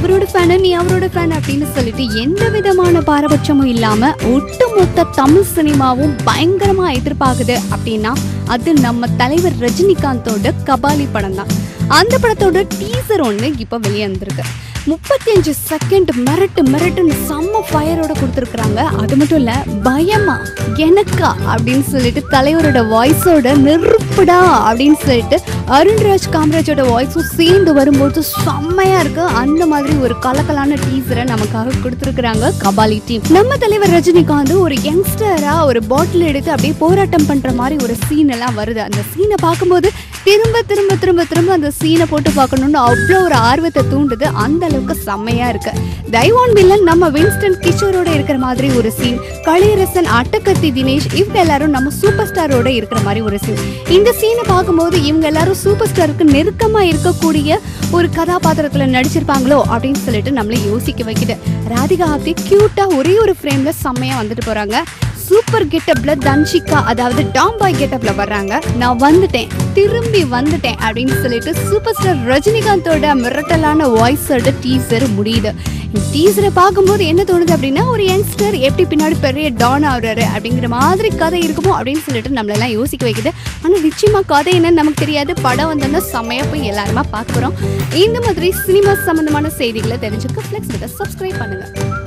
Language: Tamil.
இவரோட ஃபேனு நீ அவரோட ஃபேன் அப்படின்னு சொல்லிட்டு எந்த விதமான பாரபட்சமும் இல்லாம ஒட்டுமொத்த தமிழ் சினிமாவும் பயங்கரமா எதிர்பார்க்குது அப்படின்னா அது நம்ம தலைவர் ரஜினிகாந்தோட கபாலி படம் தான் அந்த படத்தோட டீசர் ஒன்று இப்போ வெளியே வந்திருக்கு முப்பத்தஞ்சு செகண்ட் மிரட்டு மிரட்டுன்னு செம்ம ஃபயரோட கொடுத்துருக்குறாங்க அது மட்டும் இல்லை பயமா எனக்கா அப்படின்னு சொல்லிட்டு தலைவரோட வாய்ஸோட நெருப்புடா அப்படின்னு சொல்லிட்டு அருண்ராஜ் காமராஜோட வாய்ஸும் சேர்ந்து வரும்போது செம்மையா இருக்கு அந்த மாதிரி ஒரு கலக்கலான டீசரை நமக்காக கொடுத்துருக்குறாங்க கபாலி டீம் நம்ம தலைவர் ரஜினிகாந்த் ஒரு யங்ஸ்டரா ஒரு பாட்டில் எடுத்து அப்படியே போராட்டம் பண்ற மாதிரி ஒரு சீன் எல்லாம் வருது அந்த சீனை பார்க்கும்போது திரும்ப திரும்ப திரும்ப திரும்ப அந்த சீனை போட்டு பார்க்கணும்னு அவ்வளோ ஒரு ஆர்வத்தை தூண்டுது அந்த அளவுக்கு செம்மையா இருக்கு தைவான் வில்லன் நம்ம வின்ஸ்டன் கிஷோரோட இருக்கிற மாதிரி ஒரு சீன் கலியரசன் அட்டக்கத்தி தினேஷ் இவங்க எல்லாரும் நம்ம சூப்பர் ஸ்டாரோட இருக்கிற மாதிரி ஒரு சீன் இந்த சீனை பார்க்கும்போது இவங்க எல்லாரும் சூப்பர் ஸ்டாருக்கு நெருக்கமா இருக்கக்கூடிய ஒரு கதாபாத்திரத்துல நடிச்சிருப்பாங்களோ அப்படின்னு சொல்லிட்டு நம்மளை யோசிக்க வைக்குது ராதிகா ஆப்தே கியூட்டா ஒரே ஒரு ஃப்ரேம்ல செம்மையா வந்துட்டு போறாங்க சூப்பர் கெட்டப்ல தன்ஷிகா அதாவது டாம் பாய் கெட்டப்ல வர்றாங்க நான் வந்துட்டேன் திரும்பி வந்துட்டேன் அப்படின்னு சொல்லிட்டு சூப்பர் ஸ்டார் ரஜினிகாந்தோட மிரட்டலான வாய்ஸோட டீசர் முடியுது டீசரை பார்க்கும்போது என்ன தோணுது அப்படின்னா ஒரு யங்ஸ்டர் எப்படி பின்னாடி பெரிய டான் ஆகுறாரு அப்படிங்கிற மாதிரி கதை இருக்குமோ அப்படின்னு சொல்லிட்டு நம்மளெல்லாம் யோசிக்க வைக்குது ஆனால் நிச்சயமா கதை என்னன்னு நமக்கு தெரியாது படம் வந்தோன்னா செம்மையா போய் எல்லாருமா பார்க்க போகிறோம் இந்த மாதிரி சினிமா சம்பந்தமான செய்திகளை தெரிஞ்சுக்க ஃப்ளெக்ஸ் விட சப்ஸ்கிரைப் பண்ணுங்க